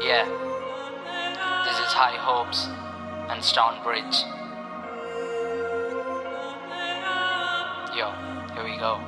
Yeah, this is High Hopes and Stonebridge. Yo, here we go.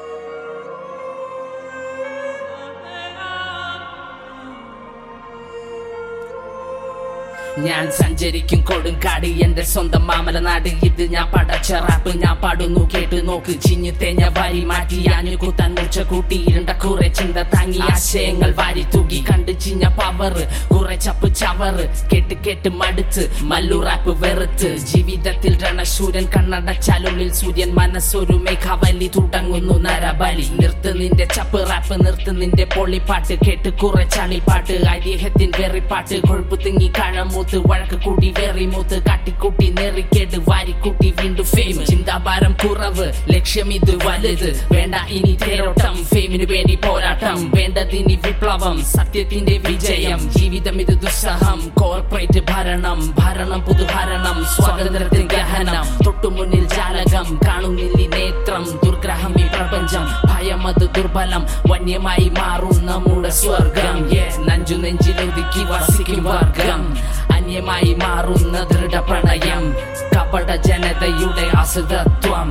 ഞാൻ സഞ്ചരിക്കും കൊടുങ്കാട് എന്റെ സ്വന്തം മാമല നാട് ഇത് ഞാൻ പടച്ച റാപ്പ് ഞാൻ പാടുന്നു കേട്ട് നോക്ക് ചിഞ്ഞു തേഞ്ഞ വാരി മാറ്റി ആഞ്ഞു കുത്താൻ മൂർച്ച കൂട്ടി ഇരുണ്ട കുറെ ചിന്ത താങ്ങി ആശയങ്ങൾ വാരി തൂക്കി കണ്ട് ചിഞ്ഞ പവർ കുറെ ചപ്പ് ചവറ് കേട്ട് കേട്ട് മടുത്ത് മല്ലു റാപ്പ് വെറുത്ത് ജീവിതത്തിൽ രണശൂരൻ കണ്ണടച്ചാലുള്ളിൽ സൂര്യൻ മനസ്സൊരു മേഘാവലി തുടങ്ങുന്നു നരബലി നിർത്ത് നിന്റെ ചപ്പ് റാപ്പ് നിർത്ത് നിന്റെ പൊള്ളിപ്പാട്ട് കേട്ട് കുറെ ചളിപ്പാട്ട് ഐതിഹ്യത്തിൻ വെറിപ്പാട്ട് കൊഴുപ്പ് തിങ്ങി കഴമൂത്ത് വഴക്ക് കൂട്ടി വേറി മൂത്ത് കാട്ടിക്കൂട്ടി നെറിക്കേട് വാരിക്കൂട്ടി വീണ്ടും ഫെയിം ചിന്താഭാരം കുറവ് ലക്ഷ്യം ഇത് വലുത് വേണ്ട ഇനി തേരോട്ടം ഫെയിമിന് വേണ്ടി പോരാട്ടം വേണ്ടതിനി വിപ്ലവം സത്യത്തിന്റെ വിജയം ജീവിതം ഇത് ദുസ്സഹം കോർപ്പറേറ്റ് ഭരണം ഭരണം പുതുഭരണം സ്വാതന്ത്ര്യത്തിൻ ഗഹനം തൊട്ടുമുന്നിൽ ജാലകം കാണുന്നില്ലി നേത്രം ദുർഗ്രഹം ഈ പ്രപഞ്ചം ഭയം അത് ദുർബലം വന്യമായി മാറും നമ്മുടെ സ്വർഗം Yeah, നഞ്ചു നെഞ്ചിലൊതുക്കി വസിക്കും വർഗം അന്യമായി മാറുന്ന ദൃഢപ്രണയം കപട ജനതയുടെ അസുതത്വം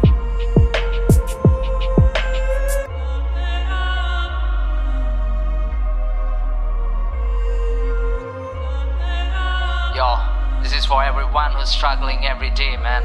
Yo, this is for everyone who's struggling every day, man.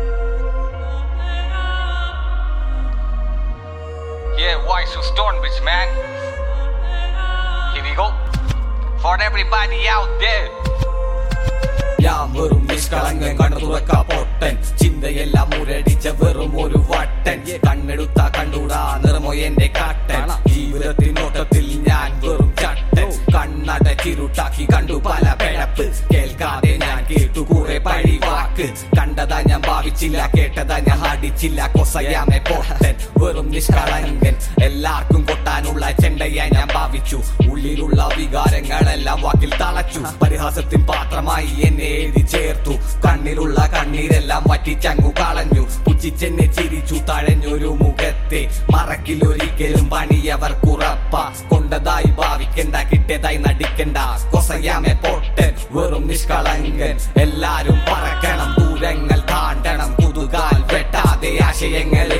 Yeah, voice to Stonebridge, man. Here we go. For everybody out there. ഞാൻ വെറും നിഷ്കളങ്കൻ കണ്ണു തുറക്ക പൊട്ടൻ ചിന്തയെല്ലാം മുരടിച്ച വെറും ഒരു വട്ടൻ കണ്ണെടുത്ത കണ്ടൂടാ നിറമോ എന്റെ കാട്ടൻ ജീവിതത്തിനോട്ടത്തിൽ ഞാൻ വെറും ചട്ടൻ കണ്ണടച്ചിരുട്ടാക്കി കണ്ടു പല പിഴപ്പ് കേൾക്കാതെ ഞാൻ കേട്ടു കുറെ പഴി വാക്ക് കണ്ടതാ ഞാൻ ഭാവിച്ചില്ല കേട്ടതാ ഞാൻ അടിച്ചില്ല കൊസയാമെ പൊട്ടൻ വെറും നിഷ്കളങ്കൻ എല്ലാവർക്കും കൊട്ടാനുള്ള ചെണ്ടയായി ഞാൻ ഭാവിച്ചു ഉള്ളിലുള്ള വികാരങ്ങളെല്ലാം വാക്കിൽ തളച്ചു പരിഹാസത്തിൻ പാത്രമായി എന്നെ എഴുതി ചേർത്തു കണ്ണിലുള്ള കണ്ണീരെല്ലാം വറ്റിച്ചങ്ങു കളഞ്ഞു പുച്ഛിച്ചെന്നെ ചിരിച്ചു തഴഞ്ഞൊരു മുഖത്തെ മറക്കിലൊരിക്കലും പണിയവർ കുറപ്പ കൊണ്ടതായി ഭാവിക്കണ്ട കിട്ടിയതായി നടിക്കണ്ട കൊസയാമെ പൊട്ടൻ വെറും നിഷ്കളങ്കൻ എല്ലാരും പറക്കണം ദൂരങ്ങൾ താണ്ടണം പുതുകാൽ വെട്ടാതെ ആശയങ്ങൾ